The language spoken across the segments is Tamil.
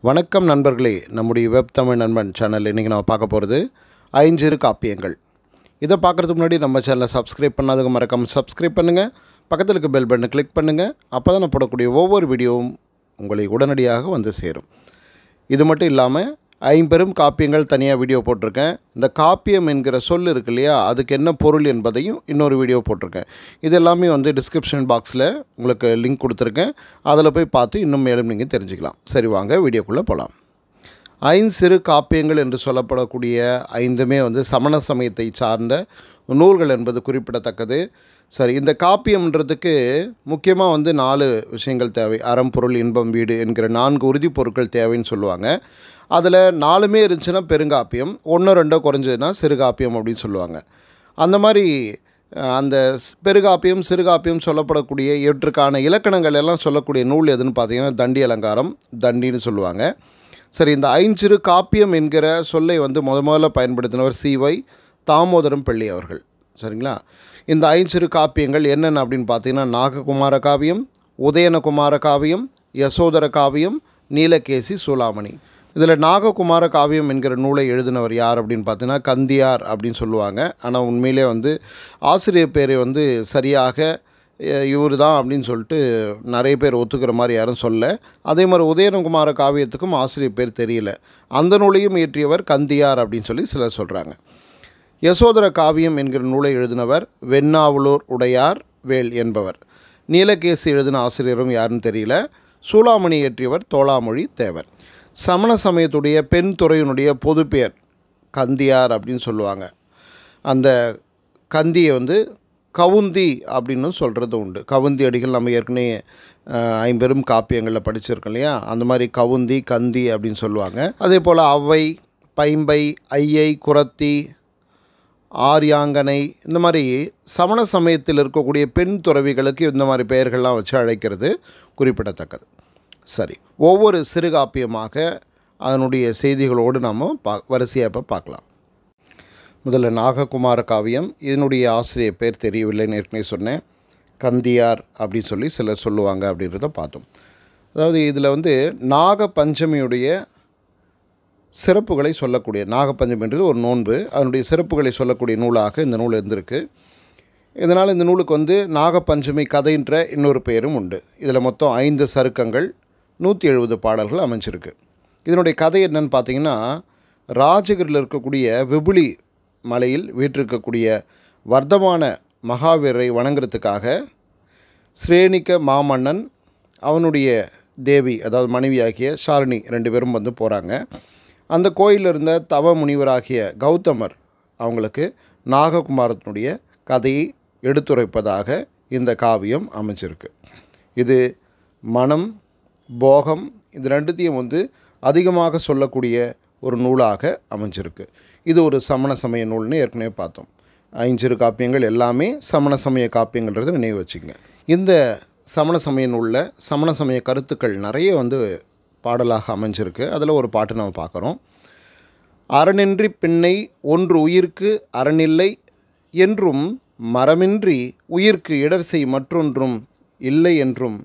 வணக்கம் நண்பர்களே நம்முடைய வெப் தமிழ் நண்பன் சேனல் இன்றைக்கி நம்ம பார்க்க போகிறது ஐஞ்சிறு காப்பியங்கள் இதை பார்க்குறதுக்கு முன்னாடி நம்ம சேனலை சப்ஸ்கிரைப் பண்ணாதவங்க மறக்காமல் சப்ஸ்கிரைப் பண்ணுங்கள் பக்கத்தில் இருக்க பெல் பட்டனை கிளிக் பண்ணுங்கள் அப்போ தான் நான் போடக்கூடிய ஒவ்வொரு வீடியோவும் உங்களை உடனடியாக வந்து சேரும் இது மட்டும் இல்லாமல் ஐம்பெரும் காப்பியங்கள் தனியாக வீடியோ போட்டிருக்கேன் இந்த காப்பியம் என்கிற சொல் இருக்கு இல்லையா அதுக்கு என்ன பொருள் என்பதையும் இன்னொரு வீடியோ போட்டிருக்கேன் இது எல்லாமே வந்து டிஸ்கிரிப்ஷன் பாக்ஸில் உங்களுக்கு லிங்க் கொடுத்துருக்கேன் அதில் போய் பார்த்து இன்னும் மேலும் நீங்கள் தெரிஞ்சுக்கலாம் சரி வாங்க வீடியோக்குள்ளே போகலாம் ஐஞ்சிறு காப்பியங்கள் என்று சொல்லப்படக்கூடிய ஐந்துமே வந்து சமண சமயத்தை சார்ந்த நூல்கள் என்பது குறிப்பிடத்தக்கது சரி இந்த காப்பியம்ன்றதுக்கு முக்கியமாக வந்து நாலு விஷயங்கள் தேவை அறம் பொருள் இன்பம் வீடு என்கிற நான்கு உறுதிப் பொருட்கள் தேவைன்னு சொல்லுவாங்க அதில் நாலுமே இருந்துச்சுன்னா பெருங்காப்பியம் ஒன்றோ ரெண்டோ குறைஞ்சதுன்னா சிறுகாப்பியம் அப்படின்னு சொல்லுவாங்க அந்த மாதிரி அஹ், அந்த ஸ்- பெருகாப்பியம் சிறுகாப்பியம் சொல்லப்படக்கூடிய இவற்றுக்கான இலக்கணங்கள் எல்லாம் சொல்லக்கூடிய நூல் எதுன்னு பார்த்தீங்கன்னா தண்டி அலங்காரம் தண்டின்னு சொல்லுவாங்க சரி இந்த ஐஞ்சிறு காப்பியம் என்கிற சொல்லை வந்து முத முதல்ல பயன்படுத்தினவர் சிவை தாமோதரம் பிள்ளை அவர்கள் சரிங்களா இந்த ஐஞ்சிறு காப்பியங்கள் என்னென்ன அப்படின்னு பார்த்தீங்கன்னா நாககுமார காவியம் உதயனகுமார காவியம் யசோதர காவியம் நீலகேசி சூலாமணி இதில் நாககுமார காவியம் என்கிற நூலை எழுதினவர் யார் அப்படின்னு பார்த்தீங்கன்னா கந்தியார் அப்படின்னு சொல்லுவாங்க ஆனால் உண்மையிலே வந்து ஆசிரியர் பேரை வந்து சரியாக இவர் தான் அப்படின்னு சொல்லிட்டு நிறைய பேர் ஒத்துக்கிற மாதிரி யாரும் சொல்ல அதே மாதிரி உதயனகுமார காவியத்துக்கும் ஆசிரியர் பேர் தெரியல அந்த நூலையும் இயற்றியவர் கந்தியார் அப்படின்னு சொல்லி சிலர் சொல்கிறாங்க யசோதர காவியம் என்கிற நூலை எழுதினவர் வெண்ணாவலூர் உடையார் வேல் என்பவர் நீலகேசி எழுதின ஆசிரியரும் யாருன்னு தெரியல சூளாமணி இயற்றியவர் தோளாமொழி தேவர் சமண சமயத்துடைய பெண் துறையினுடைய பொதுப்பெயர் கந்தியார் அப்படின்னு சொல்லுவாங்க அந்த கந்தியை வந்து கவுந்தி அப்படின்னு சொல்கிறது உண்டு கவுந்தி அடிகள் நம்ம ஏற்கனவே அஹ், ஐம்பெரும் காப்பியங்களில் படிச்சிருக்கோம் இல்லையா அந்த மாதிரி கவுந்தி கந்தி அப்படின்னு சொல்லுவாங்க அதே போல் அவ்வை பைம்பை ஐயை குரத்தி ஆரியாங்கனை இந்த மாதிரி சமண சமயத்தில் இருக்கக்கூடிய பெண் துறவிகளுக்கு இந்த மாதிரி பெயர்கள்லாம் வச்சு அழைக்கிறது குறிப்பிடத்தக்கது சரி ஒவ்வொரு சிறுகாப்பியமாக அதனுடைய செய்திகளோடு நாம் பா வரிசையாக இப்போ பார்க்கலாம் முதல்ல நாககுமார காவியம் இதனுடைய ஆசிரியர் பேர் தெரியவில்லைன்னு ஏற்கனவே சொன்னேன் கந்தியார் அப்படின்னு சொல்லி சிலர் சொல்லுவாங்க அப்படின்றத பார்த்தோம் அதாவது இதில் வந்து நாக பஞ்சமியுடைய சிறப்புகளை சொல்லக்கூடிய நாகப்பஞ்சமின்றது ஒரு நோன்பு அதனுடைய சிறப்புகளை சொல்லக்கூடிய நூலாக இந்த நூல் இருந்திருக்கு இதனால் இந்த நூலுக்கு வந்து நாகப்பஞ்சமி கதைன்ற இன்னொரு பெயரும் உண்டு இதில் மொத்தம் ஐந்து சருக்கங்கள் நூற்றி எழுபது பாடல்கள் அமைஞ்சிருக்கு இதனுடைய கதை என்னன்னு பார்த்தீங்கன்னா ராஜகிரியில் இருக்கக்கூடிய விபுலி மலையில் வீற்றிருக்கக்கூடிய வர்த்தமான மகாவீரரை வணங்குறதுக்காக ஸ்ரேனிக்க மாமன்னன் அவனுடைய தேவி அதாவது மனைவியாகிய ஷாலினி ரெண்டு பேரும் வந்து போகிறாங்க அந்த கோயிலில் இருந்த தவ முனிவராகிய கௌதமர் அவங்களுக்கு நாககுமாரத்தினுடைய கதையை எடுத்துரைப்பதாக இந்த காவியம் அமைச்சிருக்கு இது மனம் போகம் இது ரெண்டுத்தையும் வந்து அதிகமாக சொல்லக்கூடிய ஒரு நூலாக அமைஞ்சிருக்கு இது ஒரு சமண சமய நூல்னு ஏற்கனவே பார்த்தோம் ஐஞ்சிறு காப்பியங்கள் எல்லாமே சமண சமய காப்பியங்கள்ன்றதை நினைவு வச்சுக்கங்க இந்த சமண சமய நூலில் சமண சமய கருத்துக்கள் நிறைய வந்து பாடலாக அமைஞ்சிருக்கு அதில் ஒரு பாட்டு நம்ம பார்க்குறோம் அறனின்றி பின்னை ஒன்று உயிர்க்கு அறனில்லை என்றும் மரமின்றி உயிர்க்கு இடர்சை மற்றொன்றும் இல்லை என்றும்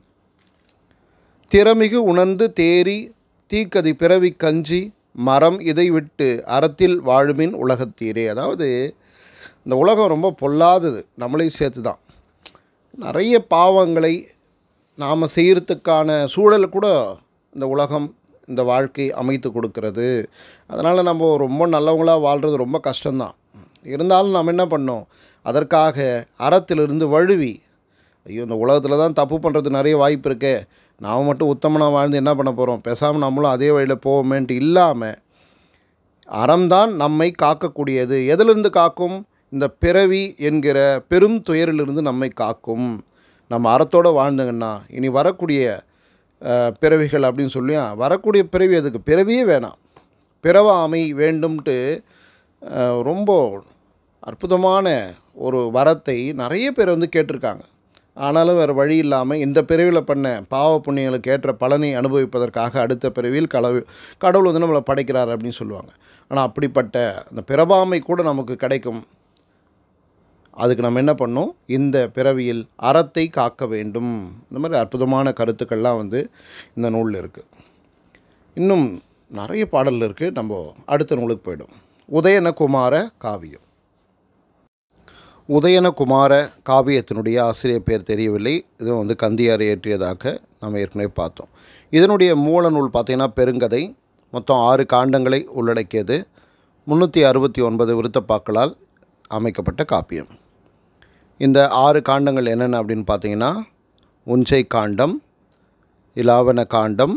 திறமிகு உணர்ந்து தேறி தீக்கதி பிறவி கஞ்சி மரம் இதை விட்டு அறத்தில் வாழுமின் உலகத்தீரே அதாவது இந்த உலகம் ரொம்ப பொல்லாதது நம்மளையும் சேர்த்து தான் நிறைய பாவங்களை நாம் செய்கிறதுக்கான சூழல் கூட இந்த உலகம் இந்த வாழ்க்கை அமைத்து கொடுக்கிறது அதனால் நம்ம ரொம்ப நல்லவங்களாக வாழ்கிறது ரொம்ப கஷ்டம்தான் இருந்தாலும் நம்ம என்ன பண்ணோம் அதற்காக அறத்திலிருந்து வழுவி ஐயோ இந்த உலகத்தில் தான் தப்பு பண்ணுறது நிறைய வாய்ப்பு இருக்கே நாம் மட்டும் உத்தமனாக வாழ்ந்து என்ன பண்ண போகிறோம் பேசாமல் நம்மளும் அதே வழியில் போவோமேன்ட்டு இல்லாமல் அறம்தான் நம்மை காக்கக்கூடியது எதிலிருந்து காக்கும் இந்த பிறவி என்கிற பெரும் துயரிலிருந்து நம்மை காக்கும் நம்ம அறத்தோடு வாழ்ந்துங்கன்னா இனி வரக்கூடிய அஹ், பிறவிகள் அப்படின்னு சொல்லி வரக்கூடிய பிறவி அதுக்கு பிறவியே வேணாம் பிறவாமை வேண்டும்ட்டு அஹ், ரொம்ப அற்புதமான ஒரு வரத்தை நிறைய பேர் வந்து கேட்டிருக்காங்க ஆனாலும் வேறு வழி இல்லாமல் இந்த பிறவியில் பண்ண பாவ புண்ணியங்களுக்கு ஏற்ற பலனை அனுபவிப்பதற்காக அடுத்த பிறவியில் கடவுள் கடவுள் வந்து நம்மளை படைக்கிறார் அப்படின்னு சொல்லுவாங்க ஆனால் அப்படிப்பட்ட அந்த பிறவாமை கூட நமக்கு கிடைக்கும் அதுக்கு நம்ம என்ன பண்ணோம் இந்த பிறவியில் அறத்தை காக்க வேண்டும் இந்த மாதிரி அற்புதமான கருத்துக்கள்லாம் வந்து இந்த நூலில் இருக்குது இன்னும் நிறைய பாடல் இருக்குது நம்ம அடுத்த நூலுக்கு போயிடும் உதயனகுமார காவியம் உதயனகுமார காவியத்தினுடைய ஆசிரியர் பேர் தெரியவில்லை இதுவும் வந்து கந்தியார் இயற்றியதாக நம்ம ஏற்கனவே பார்த்தோம் இதனுடைய மூல நூல் பார்த்திங்கன்னா பெருங்கதை மொத்தம் ஆறு காண்டங்களை உள்ளடக்கியது முந்நூற்றி அறுபத்தி ஒன்பது விருத்தப்பாக்களால் அமைக்கப்பட்ட காப்பியம் இந்த ஆறு காண்டங்கள் என்னென்ன அப்படின்னு பார்த்தீங்கன்னா உஞ்சை காண்டம் இலாவண காண்டம்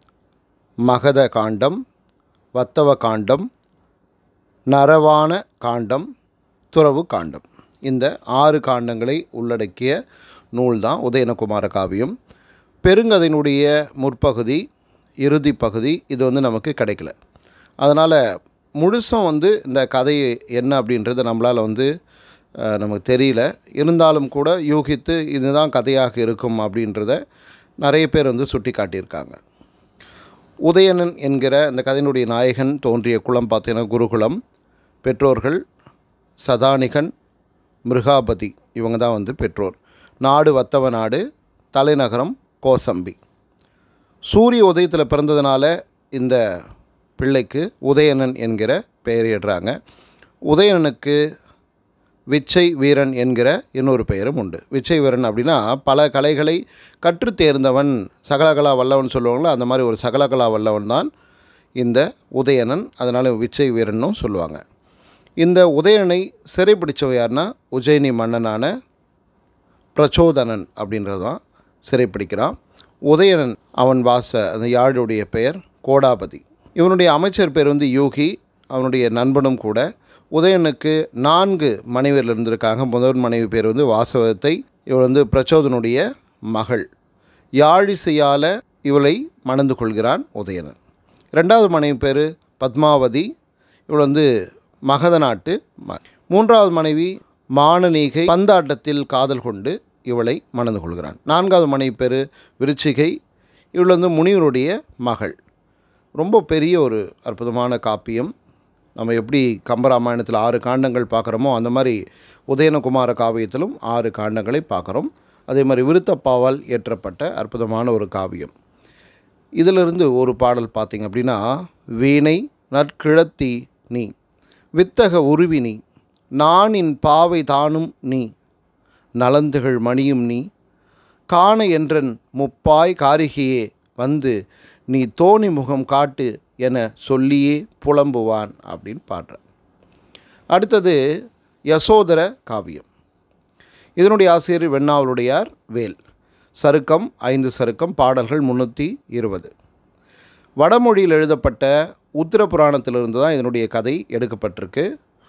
மகத காண்டம் வத்தவ காண்டம் நரவான காண்டம் துறவு காண்டம் இந்த ஆறு காண்டங்களை உள்ளடக்கிய நூல் தான் உதயனகுமார காவியம் பெருங்கதையினுடைய முற்பகுதி இறுதி பகுதி இது வந்து நமக்கு கிடைக்கல அதனால் முழுசும் வந்து இந்த கதை என்ன அப்படின்றது நம்மளால் வந்து அஹ், நமக்கு தெரியல இருந்தாலும் கூட யூகித்து இதுதான் கதையாக இருக்கும் அப்படின்றத நிறைய பேர் வந்து சுட்டி காட்டியிருக்காங்க உதயணன் என்கிற இந்த கதையினுடைய நாயகன் தோன்றிய குலம் பார்த்தீங்கன்னா குருகுலம் பெற்றோர்கள் சதானிகன் மிருகாபதி இவங்க தான் வந்து பெற்றோர் நாடு வத்தவ நாடு தலைநகரம் கோசம்பி சூரிய உதயத்தில் பிறந்ததுனால இந்த பிள்ளைக்கு உதயணன் என்கிற பெயரிடுறாங்க உதயணனுக்கு விச்சை வீரன் என்கிற இன்னொரு பெயரும் உண்டு விச்சை வீரன் அப்படின்னா பல கலைகளை கற்றுத் தேர்ந்தவன் சகலகலா வல்லவன் சொல்லுவாங்களோ அந்த மாதிரி ஒரு சகலகலா வல்லவன் தான் இந்த உதயணன் அதனால் விச்சை வீரனும் சொல்லுவாங்க இந்த உதயணனை சிறைப்பிடிச்சவன் யாருன்னா உஜயினி மன்னனான பிரச்சோதனன் அப்படின்றது தான் சிறைப்பிடிக்கிறான் உதயணன் அவன் வாச அந்த யாழுடைய பெயர் கோடாபதி இவனுடைய அமைச்சர் பேர் வந்து யோகி அவனுடைய நண்பனும் கூட உதயனுக்கு நான்கு மனைவியர் இருந்திருக்காங்க முதல் மனைவி பேர் வந்து வாசவத்தை இவள் வந்து பிரச்சோதனுடைய மகள் யாழிசையால் இவளை மணந்து கொள்கிறான் உதயணன் ரெண்டாவது மனைவி பேர் பத்மாவதி இவள் வந்து மகத நாட்டு ம- மூன்றாவது மனைவி மானனீகை பந்தாட்டத்தில் காதல் கொண்டு இவளை மணந்து கொள்கிறான் நான்காவது மனைவி பேர் விருச்சிகை இவள் வந்து முனிவருடைய மகள் ரொம்ப பெரிய ஒரு அற்புதமான காப்பியம் நம்ம எப்படி கம்பராமாயணத்தில் ஆறு காண்டங்கள் பார்க்குறோமோ அந்த மாதிரி உதயனகுமார காவியத்திலும் ஆறு காண்டங்களை பார்க்குறோம் அதே மாதிரி விருத்தப்பாவால் இயற்றப்பட்ட அற்புதமான ஒரு காவியம் இதிலிருந்து ஒரு பாடல் பார்த்தீங்க அப்படின்னா வீணை நற்கிழத்தி நீ வித்தக உருவி நீ நானின் பாவை தானும் நீ நலந்துகள் மணியும் நீ காண என்றன் முப்பாய் காரிகையே வந்து நீ தோணி முகம் காட்டு என சொல்லியே புலம்புவான் அப்படின்னு பாடுற அடுத்தது யசோதர காவியம் இதனுடைய ஆசிரியர் வெண்ணாவலுடையார் வேல் சருக்கம் ஐந்து சருக்கம் பாடல்கள் முந்நூற்றி இருபது வடமொழியில் எழுதப்பட்ட உத்தர புராணத்திலிருந்து தான் இதனுடைய கதை எடுக்கப்பட்டிருக்கு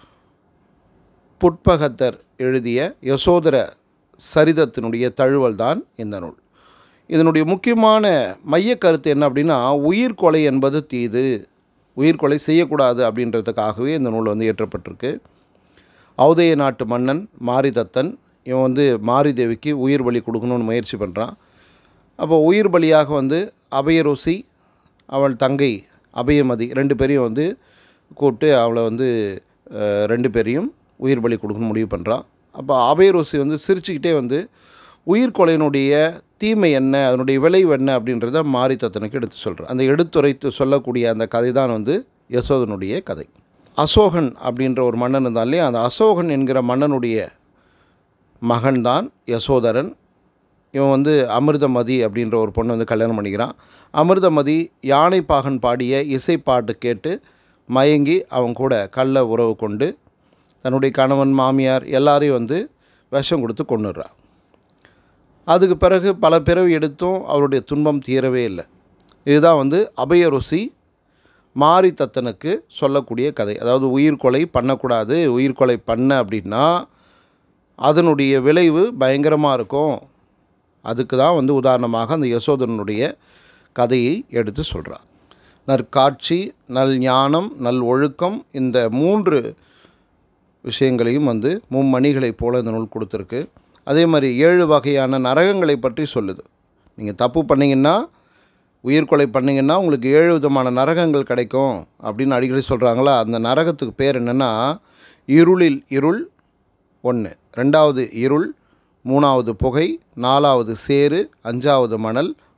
புட்பகத்தர் எழுதிய யசோதர சரிதத்தினுடைய தழுவல் தான் இந்த நூல் இதனுடைய முக்கியமான மையக் கருத்து என்ன அப்படின்னா உயிர்கொலை என்பது தீது உயிர்கொலை செய்யக்கூடாது அப்படின்றதுக்காகவே இந்த நூல் வந்து இயற்றப்பட்டிருக்கு ஔதய நாட்டு மன்னன் மாரிதத்தன் இவன் வந்து மாரிதேவிக்கு உயிர் பலி கொடுக்கணும்னு முயற்சி பண்ணுறான் அப்போ உயிர் பலியாக வந்து அபயருசி அவள் தங்கை அபயமதி ரெண்டு பேரையும் வந்து கூப்பிட்டு அவளை வந்து அஹ், ரெண்டு பேரையும் உயிர் பலி கொடுக்கணும் முடிவு பண்ணுறான் அப்போ அபயருசி வந்து சிரிச்சுக்கிட்டே வந்து உயிர்கொலையினுடைய தீமை என்ன அதனுடைய விளைவு என்ன அப்படின்றத மாரித்தத்தனுக்கு எடுத்து சொல்கிறான் அந்த எடுத்துரைத்து சொல்லக்கூடிய அந்த கதை தான் வந்து யசோதனுடைய கதை அசோகன் அப்படின்ற ஒரு மன்னன் இருந்தான் இல்லையா அந்த அசோகன் என்கிற மன்னனுடைய மகன்தான் யசோதரன் இவன் வந்து அமிர்தமதி அப்படின்ற ஒரு பொண்ணு வந்து கல்யாணம் பண்ணிக்கிறான் அமிர்தமதி யானைப்பாகன் பாடிய இசைப்பாட்டு கேட்டு மயங்கி அவன் கூட கள்ள உறவு கொண்டு தன்னுடைய கணவன் மாமியார் எல்லாரையும் வந்து விஷம் கொடுத்து கொண்டுடுறா அதுக்கு பிறகு பல பிறவி எடுத்தும் அவருடைய துன்பம் தீரவே இல்லை இதுதான் வந்து அபய ருசி மாரித்தத்தனுக்கு சொல்லக்கூடிய கதை அதாவது உயிர்கொலை பண்ணக்கூடாது உயிர்கொலை பண்ண அப்படின்னா அதனுடைய விளைவு பயங்கரமாக இருக்கும் அதுக்கு தான் வந்து உதாரணமாக அந்த யசோதரனுடைய கதையை எடுத்து சொல்கிறார் நற்காட்சி நல் ஞானம் நல் ஒழுக்கம் இந்த மூன்று விஷயங்களையும் வந்து மும்மணிகளைப் போல இந்த நூல் கொடுத்துருக்கு அதே மாதிரி ஏழு வகையான நரகங்களை பற்றி சொல்லுது நீங்கள் தப்பு பண்ணீங்கன்னா உயிர்கொலை பண்ணீங்கன்னா உங்களுக்கு ஏழு விதமான நரகங்கள் கிடைக்கும் அப்படின்னு அடிக்கடி சொல்கிறாங்களா அந்த நரகத்துக்கு பேர் என்னென்னா இருளில் இருள் ஒன்று ரெண்டாவது இருள் மூணாவது புகை நாலாவது சேறு அஞ்சாவது மணல்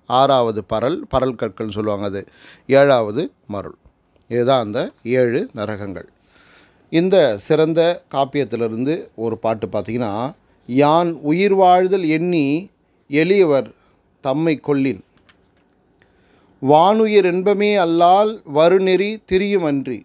ஆறாவது பரல் பரல் கற்கள்னு சொல்லுவாங்க அது ஏழாவது மருள் இதுதான் அந்த ஏழு நரகங்கள் இந்த சிறந்த காப்பியத்திலிருந்து ஒரு பாட்டு பார்த்தீங்கன்னா யான் உயிர் வாழ்தல் எண்ணி எளியவர் தம்மை கொல்லின் வானுயிர் இன்பமே அல்லால் வருநெறி திரியுமன்றி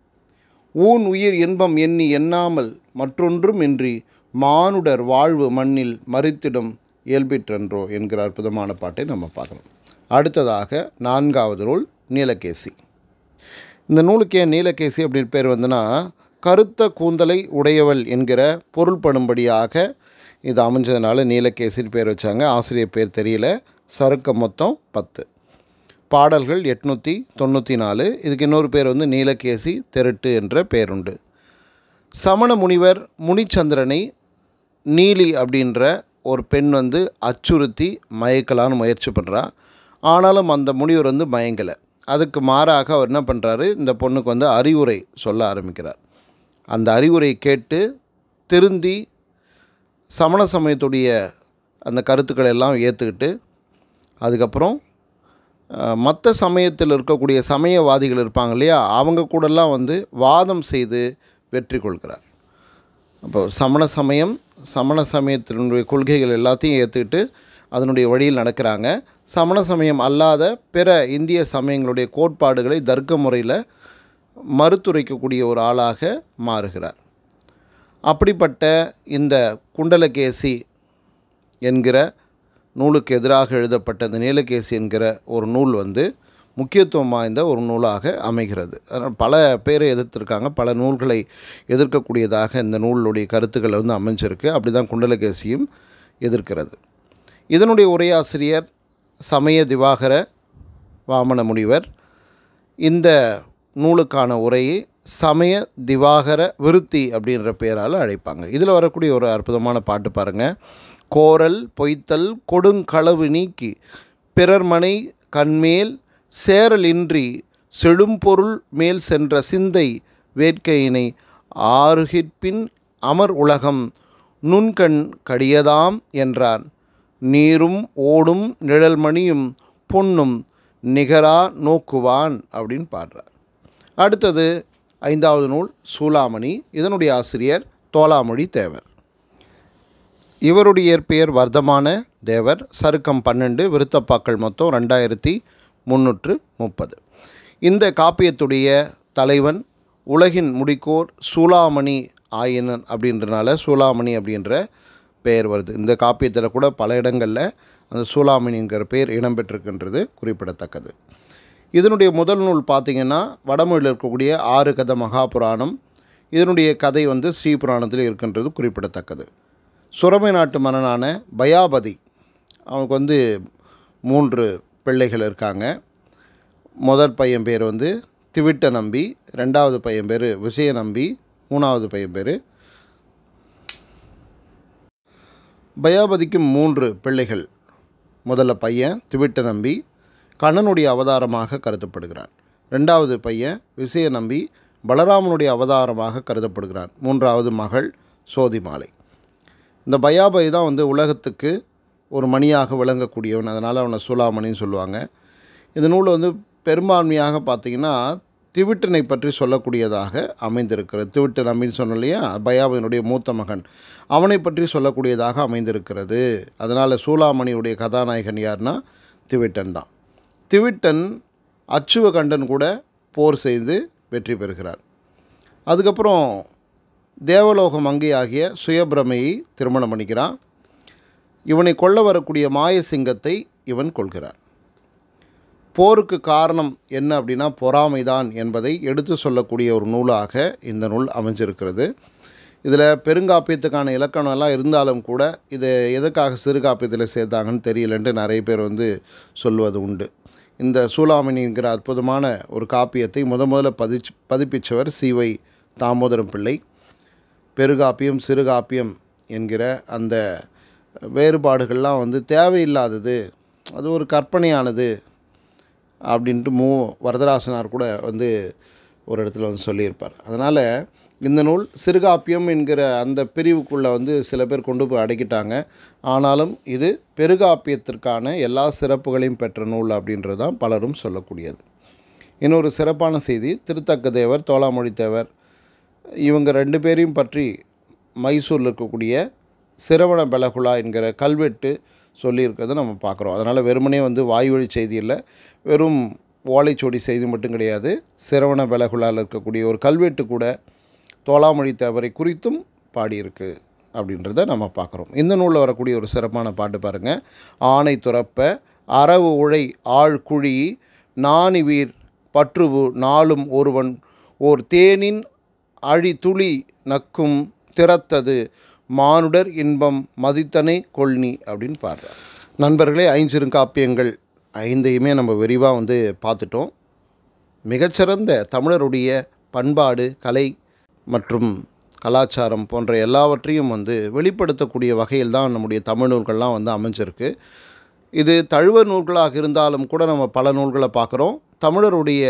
ஊன் உயிர் இன்பம் எண்ணி எண்ணாமல் மற்றொன்றும் இன்றி மானுடர் வாழ்வு மண்ணில் மறித்திடும் இயல்பிற்றன்றோ என்கிற அற்புதமான பாட்டை நம்ம பார்க்கலாம் அடுத்ததாக நான்காவது நூல் நீலகேசி இந்த நூலுக்கு ஏன் நீலகேசி அப்படின்னு பேர் வந்துன்னா கருத்த கூந்தலை உடையவள் என்கிற பொருள்படும்படியாக இது அமைஞ்சதுனால நீலகேசின்னு பேர் வச்சாங்க ஆசிரியர் பேர் தெரியல சருக்கம் மொத்தம் பத்து பாடல்கள் எட்நூற்றி தொண்ணூற்றி நாலு இதுக்கு இன்னொரு பேர் வந்து நீலகேசி தெருட்டு என்ற பேருண்டு சமண முனிவர் முனிச்சந்திரனை நீலி அப்படின்ற ஒரு பெண் வந்து அச்சுறுத்தி மயக்கலான்னு முயற்சி பண்ணுறா ஆனாலும் அந்த முனிவர் வந்து மயங்கலை அதுக்கு மாறாக அவர் என்ன பண்ணுறாரு இந்த பொண்ணுக்கு வந்து அறிவுரை சொல்ல ஆரம்பிக்கிறார் அந்த அறிவுரை கேட்டு திருந்தி சமண சமயத்துடைய அந்த கருத்துக்களை எல்லாம் ஏற்றுக்கிட்டு அதுக்கப்புறம் மற்ற சமயத்தில் இருக்கக்கூடிய சமயவாதிகள் இருப்பாங்க இல்லையா அவங்க கூடலாம் வந்து வாதம் செய்து வெற்றி கொள்கிறார் அப்போ சமண சமயம் சமண சமயத்தினுடைய கொள்கைகள் எல்லாத்தையும் ஏற்றுக்கிட்டு அதனுடைய வழியில் நடக்கிறாங்க சமண சமயம் அல்லாத பிற இந்திய சமயங்களுடைய கோட்பாடுகளை தர்க்க முறையில் மறுத்துரைக்கக்கூடிய ஒரு ஆளாக மாறுகிறார் அப்படிப்பட்ட இந்த குண்டலகேசி என்கிற நூலுக்கு எதிராக எழுதப்பட்ட இந்த நீலகேசி என்கிற ஒரு நூல் வந்து முக்கியத்துவம் வாய்ந்த ஒரு நூலாக அமைகிறது அதனால் பல பேரை எதிர்த்திருக்காங்க பல நூல்களை எதிர்க்கக்கூடியதாக இந்த நூலுடைய கருத்துக்கள் வந்து அமைஞ்சிருக்கு அப்படி தான் குண்டலகேசியும் எதிர்க்கிறது இதனுடைய உரையாசிரியர் சமய திவாகர வாமன முனிவர் இந்த நூலுக்கான உரையை சமய திவாகர விருத்தி அப்படின்ற பெயரால் அழைப்பாங்க இதில் வரக்கூடிய ஒரு அற்புதமான பாட்டு பாருங்கள் கோரல் பொய்த்தல் கொடுங்களவு நீக்கி பிறர்மனை கண்மேல் சேரலின்றி செழும்பொருள் மேல் சென்ற சிந்தை வேட்கையினை ஆறுகிற்பின் அமர் உலகம் நுண்கண் கடியதாம் என்றான் நீரும் ஓடும் நிழல்மணியும் பொன்னும் நிகரா நோக்குவான் அப்படின்னு பாடுறார் அடுத்தது ஐந்தாவது நூல் சூலாமணி இதனுடைய ஆசிரியர் தோலாமொழி தேவர் இவருடைய இயற்பெயர் வர்த்தமான தேவர் சருக்கம் பன்னெண்டு விருத்தப்பாக்கள் மொத்தம் ரெண்டாயிரத்தி முந்நூற்று முப்பது இந்த காப்பியத்துடைய தலைவன் உலகின் முடிக்கோர் சூலாமணி ஆயனன் அப்படின்றனால சூலாமணி அப்படின்ற பெயர் வருது இந்த காப்பியத்தில் கூட பல இடங்களில் அந்த சூலாமணிங்கிற பெயர் இடம்பெற்றிருக்கின்றது குறிப்பிடத்தக்கது இதனுடைய முதல் நூல் பார்த்திங்கன்னா வடமொழியில் இருக்கக்கூடிய ஆறு கதை மகாபுராணம் இதனுடைய கதை வந்து ஸ்ரீபுராணத்தில் இருக்கின்றது குறிப்பிடத்தக்கது சுரமை நாட்டு மன்னனான பயாபதி அவனுக்கு வந்து மூன்று பிள்ளைகள் இருக்காங்க முதல் பையன் பேர் வந்து திவிட்ட நம்பி ரெண்டாவது பையன் பேர் விசய நம்பி மூணாவது பையன் பேர் பயாபதிக்கு மூன்று பிள்ளைகள் முதல்ல பையன் திவிட்ட நம்பி கண்ணனுடைய அவதாரமாக கருதப்படுகிறான் ரெண்டாவது பையன் விசய நம்பி பலராமனுடைய அவதாரமாக கருதப்படுகிறான் மூன்றாவது மகள் சோதிமாலை இந்த பயாபதி தான் வந்து உலகத்துக்கு ஒரு மணியாக விளங்கக்கூடியவன் அதனால் அவனை சூலாமணின்னு சொல்லுவாங்க இந்த நூல் வந்து பெரும்பான்மையாக பார்த்திங்கன்னா திவிட்டனை பற்றி சொல்லக்கூடியதாக அமைந்திருக்கிறது திவிட்டு நம்பின்னு சொன்னோம் இல்லையா பயாபதியினுடைய மூத்த மகன் அவனை பற்றி சொல்லக்கூடியதாக அமைந்திருக்கிறது அதனால் சூலாமணியுடைய கதாநாயகன் யார்னா திவிட்டன் தான் திவிட்டன் அச்சுவகண்டன் கூட போர் செய்து வெற்றி பெறுகிறார் அதுக்கப்புறம் தேவலோக மங்கையாகிய சுயபிரமையை திருமணம் பண்ணிக்கிறான் இவனை கொல்ல வரக்கூடிய மாயசிங்கத்தை இவன் கொள்கிறான் போருக்கு காரணம் என்ன அப்படின்னா பொறாமைதான் என்பதை எடுத்து சொல்லக்கூடிய ஒரு நூலாக இந்த நூல் அமைஞ்சிருக்கிறது இதில் பெருங்காப்பியத்துக்கான இலக்கணம் எல்லாம் இருந்தாலும் கூட இதை எதுக்காக சிறுகாப்பியத்தில் சேர்த்தாங்கன்னு தெரியலன்ட்டு நிறைய பேர் வந்து சொல்வது உண்டு இந்த சூலாமணிங்கிற அற்புதமான ஒரு காப்பியத்தை முத முதல்ல பதிச்சு பதிப்பிச்சவர் சிவை தாமோதரம் பிள்ளை பெருகாப்பியம் சிறுகாப்பியம் என்கிற அந்த வேறுபாடுகள்லாம் வந்து தேவையில்லாதது அது ஒரு கற்பனையானது அப்படின்ட்டு மு வரதராசனார் கூட வந்து ஒரு இடத்துல வந்து சொல்லியிருப்பார் அதனால் இந்த நூல் சிறுகாப்பியம் என்கிற அந்த பிரிவுக்குள்ளே வந்து சில பேர் கொண்டு போய் அடக்கிட்டாங்க ஆனாலும் இது பெருகாப்பியத்திற்கான எல்லா சிறப்புகளையும் பெற்ற நூல் அப்படின்றது தான் பலரும் சொல்லக்கூடியது இன்னொரு சிறப்பான செய்தி திருத்தக்க தேவர் தோலாமொழி தேவர் இவங்க ரெண்டு பேரையும் பற்றி மைசூரில் இருக்கக்கூடிய சிரவண பெலகுலா என்கிற கல்வெட்டு சொல்லியிருக்கிறத நம்ம பார்க்குறோம் அதனால் வெறுமனே வந்து வாய்வழி செய்தி இல்லை வெறும் ஓலைச்சுவடி செய்தி மட்டும் கிடையாது சிரவண பெலகுலாவில் இருக்கக்கூடிய ஒரு கல்வெட்டு கூட தோலாமொழி தேவரை குறித்தும் பாடியிருக்கு அப்படின்றத நம்ம பார்க்குறோம் இந்த நூலில் வரக்கூடிய ஒரு சிறப்பான பாட்டு பாருங்கள் ஆணை துறப்ப அரவு உழை ஆழ் குழி நாணிவீர் பற்றுவு நாளும் ஒருவன் ஓர் தேனின் அழி துளி நக்கும் திறத்தது மானுடர் இன்பம் மதித்தனை கொள்னி அப்படின்னு பாடுறார் நண்பர்களே ஐஞ்சிருங்காப்பியங்கள் ஐந்தையுமே நம்ம விரிவாக வந்து பார்த்துட்டோம் மிகச்சிறந்த தமிழருடைய பண்பாடு கலை மற்றும் கலாச்சாரம் போன்ற எல்லாவற்றையும் வந்து வெளிப்படுத்தக்கூடிய வகையில் தான் நம்முடைய தமிழ் நூல்கள்லாம் வந்து அமைஞ்சிருக்கு இது தழுவ நூல்களாக இருந்தாலும் கூட நம்ம பல நூல்களை பார்க்குறோம் தமிழருடைய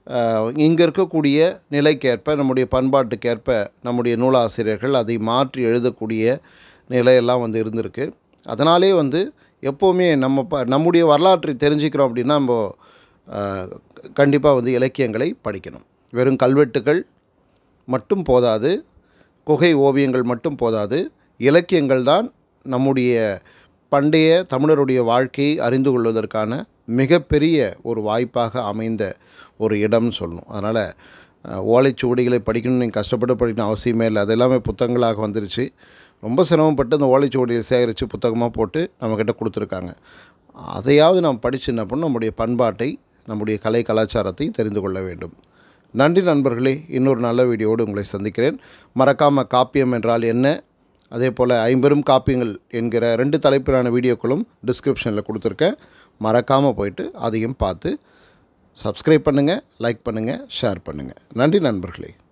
இங்கே இருக்கக்கூடிய நிலைக்கேற்ப நம்முடைய பண்பாட்டுக்கேற்ப நம்முடைய நூலாசிரியர்கள் அதை மாற்றி எழுதக்கூடிய நிலையெல்லாம் வந்து இருந்திருக்கு அதனாலே வந்து எப்போவுமே நம்ம ப நம்முடைய வரலாற்றை தெரிஞ்சுக்கிறோம் அப்படின்னா நம்ம கண்டிப்பாக வந்து இலக்கியங்களை படிக்கணும் வெறும் கல்வெட்டுகள் மட்டும் போதாது குகை ஓவியங்கள் மட்டும் போதாது இலக்கியங்கள் தான் நம்முடைய பண்டைய தமிழருடைய வாழ்க்கையை அறிந்து கொள்வதற்கான மிகப்பெரிய ஒரு வாய்ப்பாக அமைந்த ஒரு இடம்னு சொல்லணும் அதனால் ஓலைச்சுவடிகளை படிக்கணும்னு நீங்கள் கஷ்டப்பட்டு படிக்கணும் அவசியமே இல்லை அது எல்லாமே புத்தகங்களாக வந்துருச்சு ரொம்ப சிரமப்பட்டு அந்த ஓலைச்சுவடியை சேகரித்து புத்தகமாக போட்டு நம்மக்கிட்ட கொடுத்துருக்காங்க அதையாவது நாம் படித்து என்ன பண்ணணும் நம்முடைய பண்பாட்டை நம்முடைய கலை கலாச்சாரத்தை தெரிந்து கொள்ள வேண்டும் நன்றி நண்பர்களே இன்னொரு நல்ல வீடியோடு உங்களை சந்திக்கிறேன் மறக்காமல் காப்பியம் என்றால் என்ன அதே போல் ஐம்பெரும் காப்பியங்கள் என்கிற ரெண்டு தலைப்பிலான வீடியோக்களும் டிஸ்கிரிப்ஷனில் கொடுத்துருக்கேன் மறக்காமல் போயிட்டு அதையும் பார்த்து சப்ஸ்கிரைப் பண்ணுங்கள் லைக் பண்ணுங்கள் ஷேர் பண்ணுங்கள் நன்றி நண்பர்களே